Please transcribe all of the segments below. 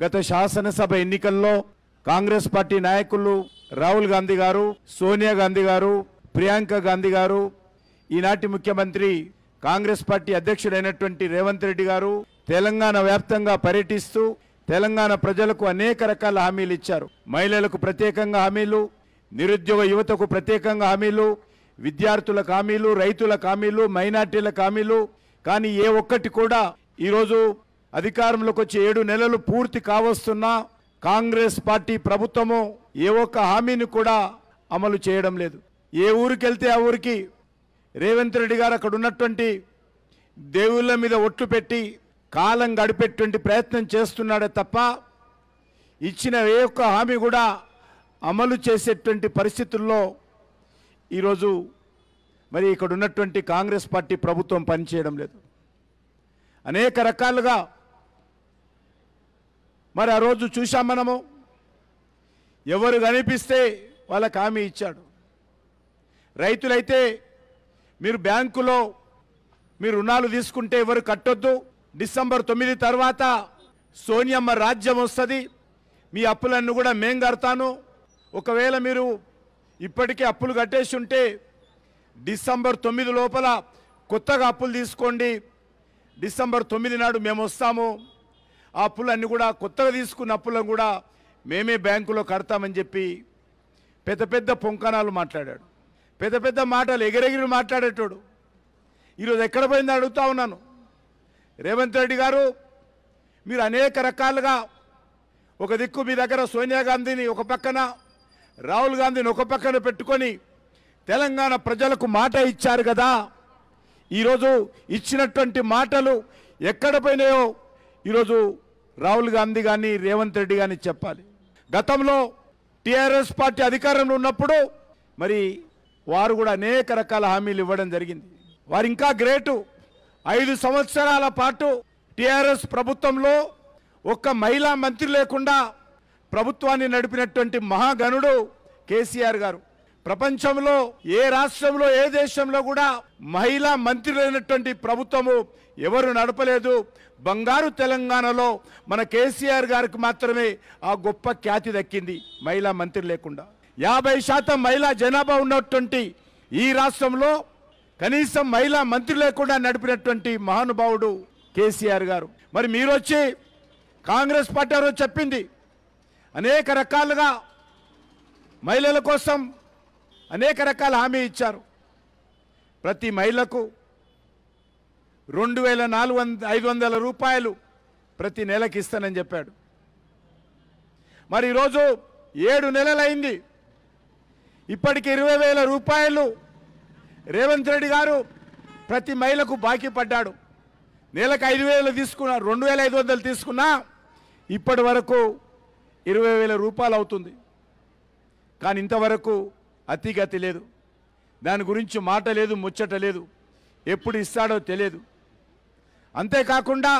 గత శాసనసభ ఎన్నికల్లో కాంగ్రెస్ పార్టీ నాయకులు రాహుల్ గాంధీ గారు సోనియా గాంధీ గారు ప్రియాంక గాంధీ గారు ఈనాటి ముఖ్యమంత్రి కాంగ్రెస్ పార్టీ అధ్యక్షుడైనటువంటి రేవంత్ రెడ్డి గారు తెలంగాణ వ్యాప్తంగా పర్యటిస్తూ తెలంగాణ ప్రజలకు అనేక రకాల హామీలు ఇచ్చారు మహిళలకు ప్రత్యేకంగా హామీలు నిరుద్యోగ యువతకు ప్రత్యేకంగా హామీలు విద్యార్థులకు హామీలు రైతులకు హామీలు మైనార్టీలకు హామీలు కానీ ఏ ఒక్కటి కూడా ఈరోజు అధికారంలోకి వచ్చి ఏడు నెలలు పూర్తి కావస్తున్నా కాంగ్రెస్ పార్టీ ప్రభుత్వము ఏ ఒక్క హామీని కూడా అమలు చేయడం లేదు ఏ ఊరికి వెళ్తే ఆ ఊరికి రేవంత్ రెడ్డి గారు అక్కడ ఉన్నటువంటి దేవుళ్ళ మీద ఒట్లు పెట్టి కాలం గడిపేటువంటి ప్రయత్నం చేస్తున్నాడే తప్ప ఇచ్చిన ఏ ఒక్క హామీ కూడా అమలు చేసేటువంటి పరిస్థితుల్లో ఈరోజు మరి ఇక్కడ ఉన్నటువంటి కాంగ్రెస్ పార్టీ ప్రభుత్వం పనిచేయడం లేదు అనేక రకాలుగా మరి ఆ రోజు చూశాం మనము ఎవరు కనిపిస్తే వాళ్ళకి హామీ ఇచ్చాడు రైతులైతే మీరు బ్యాంకులో మీరు రుణాలు తీసుకుంటే ఎవరు కట్టొద్దు డిసెంబర్ తొమ్మిది తర్వాత సోనియమ్మ రాజ్యం వస్తుంది మీ అప్పులన్నీ కూడా మేం కడతాను ఒకవేళ మీరు ఇప్పటికే అప్పులు కట్టేసి ఉంటే డిసెంబర్ తొమ్మిది లోపల కొత్తగా అప్పులు తీసుకోండి డిసెంబర్ తొమ్మిది నాడు మేము వస్తాము ఆ అప్పులన్నీ కూడా కొత్తగా తీసుకున్న అప్పులను కూడా మేమే బ్యాంకులో కడతామని చెప్పి పెద్ద పెద్ద పొంకణాలు మాట్లాడాడు పెద్ద పెద్ద మాటలు ఎగిరెగిరి మాట్లాడేటోడు ఈరోజు ఎక్కడ పోయిందో అడుగుతా ఉన్నాను రేవంత్ రెడ్డి గారు మీరు అనేక రకాలుగా ఒక దిక్కు మీ దగ్గర సోనియా గాంధీని ఒక పక్కన రాహుల్ గాంధీని ఒక పక్కన పెట్టుకొని తెలంగాణ ప్రజలకు మాట ఇచ్చారు కదా ఈరోజు ఇచ్చినటువంటి మాటలు ఎక్కడ పోయినాయో ఈరోజు రాహుల్ గాంధీ కానీ రేవంత్ రెడ్డి కానీ చెప్పాలి గతంలో టీఆర్ఎస్ పార్టీ అధికారంలో ఉన్నప్పుడు మరి వారు కూడా అనేక రకాల హామీలు ఇవ్వడం జరిగింది వారు ఇంకా గ్రేటు ఐదు సంవత్సరాల పాటు టీఆర్ఎస్ ప్రభుత్వంలో ఒక్క మహిళా మంత్రి లేకుండా ప్రభుత్వాన్ని నడిపినటువంటి మహాగణుడు కేసీఆర్ గారు ప్రపంచంలో ఏ రాష్ట్రంలో ఏ దేశంలో కూడా మహిళా మంత్రి లేనటువంటి ప్రభుత్వము ఎవరు నడపలేదు బంగారు తెలంగాణలో మన కేసీఆర్ గారికి మాత్రమే ఆ గొప్ప ఖ్యాతి దక్కింది మహిళా మంత్రి లేకుండా యాభై శాతం మహిళా జనాభా ఉన్నటువంటి ఈ రాష్ట్రంలో కనీసం మహిళా మంత్రి లేకుండా నడిపినటువంటి మహానుభావుడు కేసీఆర్ గారు మరి మీరు వచ్చి కాంగ్రెస్ పార్టీ వారు చెప్పింది అనేక రకాలుగా మహిళల కోసం అనేక రకాల హామీ ఇచ్చారు ప్రతి మహిళకు రెండు వేల నాలుగు వంద ఐదు వందల రూపాయలు ప్రతి నెలకి ఇస్తానని చెప్పాడు మరి ఈరోజు ఏడు నెలలైంది ఇప్పటికి ఇరవై వేల రూపాయలు రేవంత్ రెడ్డి గారు ప్రతి మహిళకు బాకీ పడ్డాడు నెలకు ఐదు వేలు తీసుకున్నా రెండు వేల ఐదు వందలు తీసుకున్నా ఇప్పటి వరకు ఇరవై వేల రూపాయలు అవుతుంది కానీ ఇంతవరకు అతిగతి లేదు దాని గురించి మాట లేదు ముచ్చట లేదు ఎప్పుడు ఇస్తాడో తెలియదు అంతేకాకుండా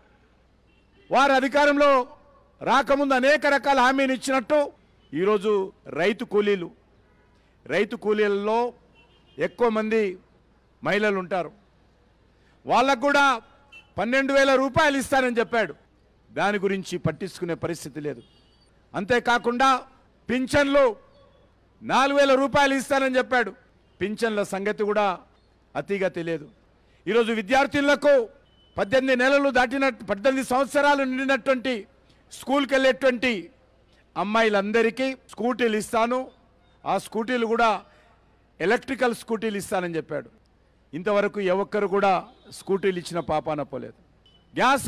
వారు అధికారంలో రాకముందు అనేక రకాల హామీలు ఇచ్చినట్టు ఈరోజు రైతు కూలీలు రైతు కూలీలలో ఎక్కువ మంది మహిళలు ఉంటారు వాళ్ళకు కూడా పన్నెండు వేల రూపాయలు ఇస్తానని చెప్పాడు దాని గురించి పట్టించుకునే పరిస్థితి లేదు అంతేకాకుండా పింఛన్లు నాలుగు వేల రూపాయలు ఇస్తానని చెప్పాడు పింఛన్ల సంగతి కూడా అతిగా తెలియదు ఈరోజు విద్యార్థులకు పద్దెనిమిది నెలలు దాటిన పద్దెనిమిది సంవత్సరాలు నిండినటువంటి స్కూల్కి వెళ్ళేటువంటి అమ్మాయిలందరికీ స్కూటీలు ఇస్తాను ఆ స్కూటీలు కూడా ఎలక్ట్రికల్ స్కూటీలు ఇస్తానని చెప్పాడు ఇంతవరకు ఏ ఒక్కరు కూడా స్కూటీలు ఇచ్చిన పాపాన పోలేదు గ్యాస్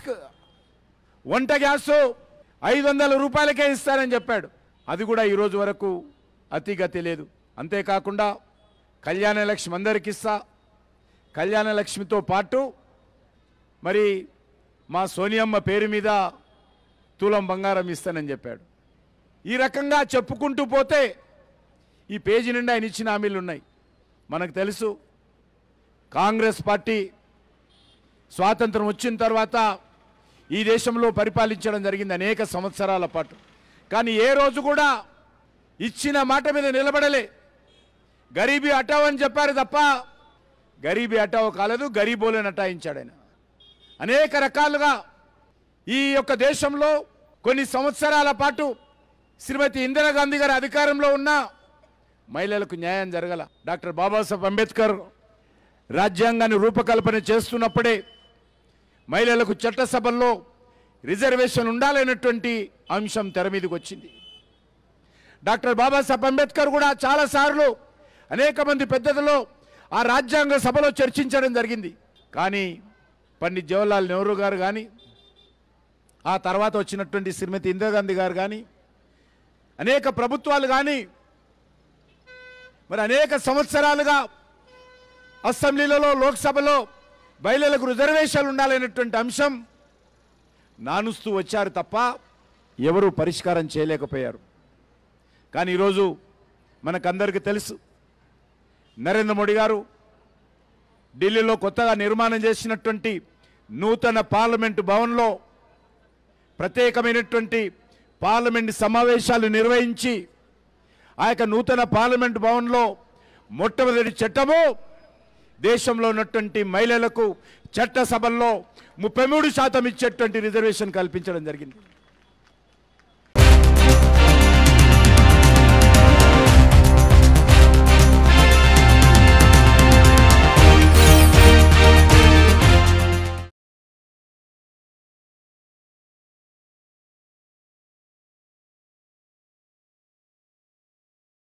వంట గ్యాసు ఐదు వందల రూపాయలకే ఇస్తానని చెప్పాడు అది కూడా ఈ రోజు వరకు అతిగతి లేదు అంతేకాకుండా కళ్యాణ లక్ష్మి అందరికి ఇస్తా కళ్యాణ లక్ష్మితో పాటు మరి మా సోనియమ్మ పేరు మీద తులం బంగారం ఇస్తానని చెప్పాడు ఈ రకంగా చెప్పుకుంటూ పోతే ఈ పేజీ నిండా ఆయన ఇచ్చిన హామీలు ఉన్నాయి మనకు తెలుసు కాంగ్రెస్ పార్టీ స్వాతంత్రం వచ్చిన తర్వాత ఈ దేశంలో పరిపాలించడం జరిగింది అనేక సంవత్సరాల పాటు కానీ ఏ రోజు కూడా ఇచ్చిన మాట మీద నిలబడలే గరీబీ హటావ్ అని చెప్పారు తప్ప గరీబీ హటావ్ కాలేదు గరీబోలని హటాయించాడు ఆయన అనేక రకాలుగా ఈ యొక్క దేశంలో కొన్ని సంవత్సరాల పాటు శ్రీమతి ఇందిరాగాంధీ గారి అధికారంలో ఉన్న మహిళలకు న్యాయం జరగల డాక్టర్ బాబాసాహెబ్ అంబేద్కర్ రాజ్యాంగాన్ని రూపకల్పన చేస్తున్నప్పుడే మహిళలకు చట్టసభల్లో రిజర్వేషన్ ఉండాలనేటువంటి అంశం తెర మీదకి వచ్చింది డాక్టర్ బాబాసాహెబ్ అంబేద్కర్ కూడా చాలాసార్లు అనేక మంది పెద్దలలో ఆ రాజ్యాంగ సభలో చర్చించడం జరిగింది కానీ పండిత్ జవహర్లాల్ నెహ్రూ గారు కానీ ఆ తర్వాత వచ్చినటువంటి శ్రీమతి ఇందిరాగాంధీ గారు కానీ అనేక ప్రభుత్వాలు కానీ మరి అనేక సంవత్సరాలుగా అసెంబ్లీలలో లోక్సభలో మహిళలకు రిజర్వేషన్లు ఉండాలనేటువంటి అంశం నానుస్తూ వచ్చారు తప్ప ఎవరు పరిష్కారం చేయలేకపోయారు కానీ ఈరోజు మనకందరికీ తెలుసు నరేంద్ర మోడీ గారు ఢిల్లీలో కొత్తగా నిర్మాణం చేసినటువంటి నూతన పార్లమెంటు భవన్లో ప్రత్యేకమైనటువంటి పార్లమెంట్ సమావేశాలు నిర్వహించి ఆ యొక్క నూతన పార్లమెంట్ భవన్లో మొట్టమొదటి చట్టము దేశంలో ఉన్నటువంటి మహిళలకు చట్టసభల్లో ముప్పై మూడు శాతం ఇచ్చేటువంటి రిజర్వేషన్ కల్పించడం జరిగింది